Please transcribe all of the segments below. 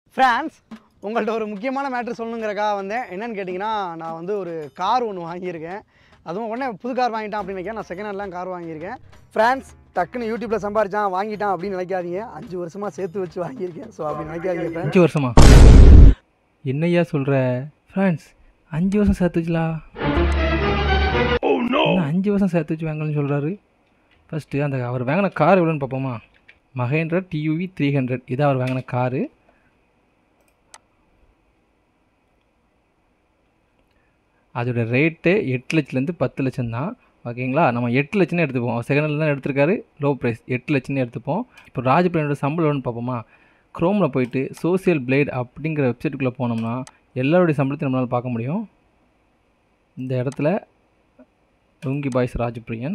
France உங்கள்கிட்ட ஒரு முக்கியமான மேட்ரு சொல்லணுங்கிறக்காக வந்தேன் என்னன்னு கேட்டிங்கன்னா நான் வந்து ஒரு கார் ஒன்று வாங்கியிருக்கேன் அதுவும் உடனே புது கார் வாங்கிட்டான் அப்படின்னு நினைக்கிறேன் நான் செகண்ட் ஹேண்ட்லாம் கார் வாங்கியிருக்கேன் ஃப்ரான்ஸ் டக்குன்னு யூடியூப்பில் சம்பாரிச்சான் வாங்கிட்டான் அப்படின்னு நினைக்காதீங்க அஞ்சு வருஷமாக சேர்த்து வச்சு வாங்கியிருக்கேன் ஸோ அப்படி நினைக்காதீங்க ஃப்ரெண்ட்ஸ் அஞ்சு வருஷமா என்னய்யா சொல்கிற ஃப்ரான்ஸ் அஞ்சு வருஷம் சேர்த்து வச்சுலாம் என்ன அஞ்சு வருஷம் சேர்த்து வச்சு வாங்கணும்னு சொல்கிறாரு ஃபஸ்ட்டு அந்த அவர் வாங்கின கார் எவ்வளோன்னு பார்ப்போமா மகேந்திரா டியூவி த்ரீ ஹண்ட்ரட் இதான் அவர் வாங்கின காரு அதோட ரேட்டு எட்டு லட்சத்துலேருந்து பத்து லட்சம் தான் ஓகேங்களா நம்ம எட்டு லட்சம்னு எடுத்துப்போம் அவர் செகண்ட் ஹேண்டில் தான் எடுத்திருக்காரு லோ ப்ரைஸ் எட்டு லட்சம்னு எடுத்துப்போம் இப்போ ராஜபிரனோட சம்பளம் எவ்வளோன்னு பார்ப்போமா க்ரோமில் போயிட்டு சோசியல் பிளேட் அப்படிங்கிற வெப்சைட்டுக்குள்ளே போனோம்னா எல்லாருடைய சம்பளத்தையும் நம்மளால் பார்க்க முடியும் இந்த இடத்துல லுங்கி பாய்ஸ் ராஜபிரியன்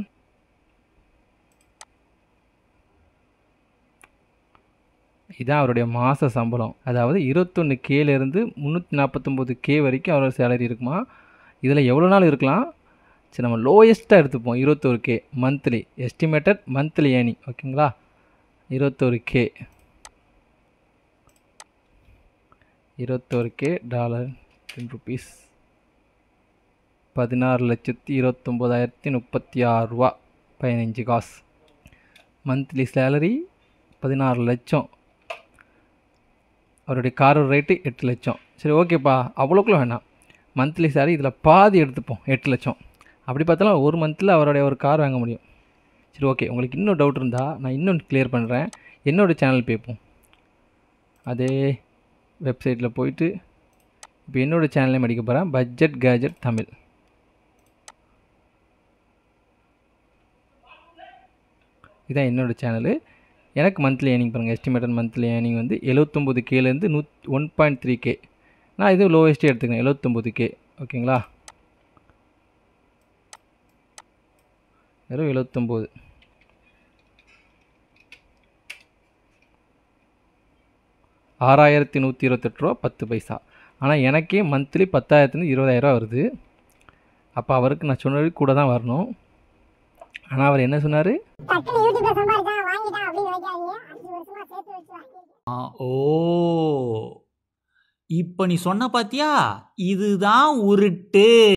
இதான் அவருடைய மாத சம்பளம் அதாவது இருபத்தொன்று கேலேருந்து முந்நூற்றி நாற்பத்தொம்போது கே வரைக்கும் அவரோட சேலரி இருக்குமா இதில் எவ்வளோ நாள் இருக்கலாம் சரி நம்ம லோயஸ்ட்டாக எடுத்துப்போம் இருபத்தொரு K monthly estimated monthly earning ஓகேங்களா இருபத்தொரு கே இருபத்தொரு கே டாலர் டென் ருபீஸ் பதினாறு லட்சத்தி இருபத்தொம்போதாயிரத்தி முப்பத்தி ஆறு ரூபா பதினஞ்சு காசு மந்த்லி சேலரி பதினாறு லட்சம் அவருடைய கார் ரேட்டு எட்டு லட்சம் சரி ஓகேப்பா அவ்வளோக்குள்ள வேணாம் மந்த்லி சேலரி இதில் பாதி எடுத்துப்போம் எட்டு லட்சம் அப்படி பார்த்தாலும் ஒரு மந்தில் அவருடைய ஒரு கார் வாங்க முடியும் சரி ஓகே உங்களுக்கு இன்னும் டவுட் இருந்தால் நான் இன்னும் கிளியர் பண்ணுறேன் என்னோடய சேனல் பேப்போம் அதே வெப்சைட்டில் போயிட்டு இப்போ என்னோடய சேனல்லையும் அடிக்க போகிறேன் பட்ஜெட் கேஜெட் தமிழ் இதான் என்னோடய சேனலு எனக்கு மந்த்லி ஏர்னிங் பாருங்கள் எஸ்டிமேட்டட் மந்த்லி ஏர்னிங் வந்து எழுபத்தொம்போது கேலேருந்து நூ ஒன் பாயிண்ட் த்ரீ கே நான் இது லோவஸ்ட்டே எடுத்துக்கிறேன் எழுபத்தொம்போது கே ஓகேங்களா வெறும் எழுபத்தொம்போது ஆறாயிரத்தி நூற்றி இருபத்தெட்டு ரூபா பத்து பைசா ஆனால் எனக்கே மந்த்லி பத்தாயிரத்துலேருந்து இருபதாயிரரூவா வருது அப்போ அவருக்கு நான் சொன்னது கூட தான் வரணும் ஆனால் அவர் என்ன சொன்னார் டக்குனு யூடியூப்ல சம்பாதிச்சான் வாங்கிட்டான் அப்படின்னு நினைக்காதீங்க அஞ்சு வருஷமா சேர்த்து வச்சு வாங்கியிருக்கேன் ஆ, ஓ இப்போ நீ சொன்ன பாத்தியா இதுதான் உருட்டு